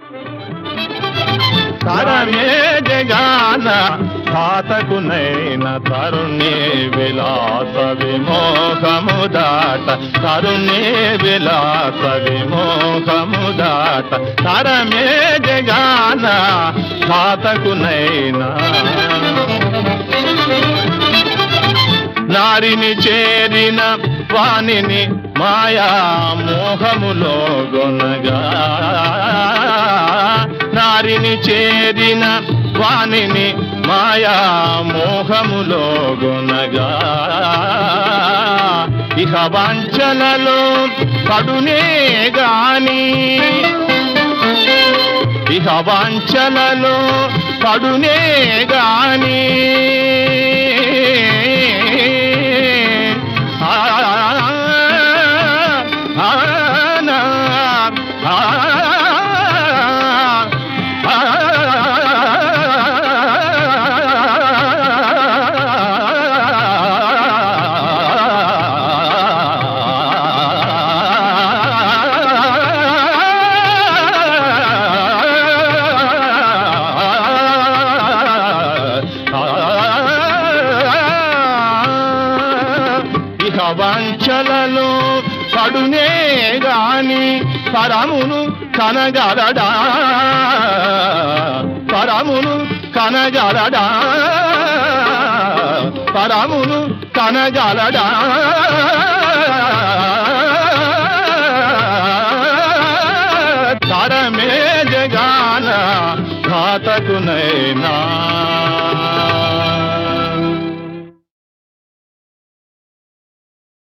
తరమే జగాన ఘాతకునైన తరుణి విలాస విమోహము దాట తరుణి విలాస విమోహము దాట తరమే జగాన ఘాతకునైన నారిని చేరిన వాణిని మాయా మోహములో గొనగా నారిని చేరిన వాణిని మాయా మోహములో గొనగా ఇహ వాంఛనలో పడునే గాని ఇహ వాంఛనలో పడునే గాని ఆ, ఆ, నా, ఆ, ఇక వంచలలో పడునే గాని పరమును కనగలడా పరమును కనగలడా పరమును కనగలడా తరమే జగాన ఘాతకునైనా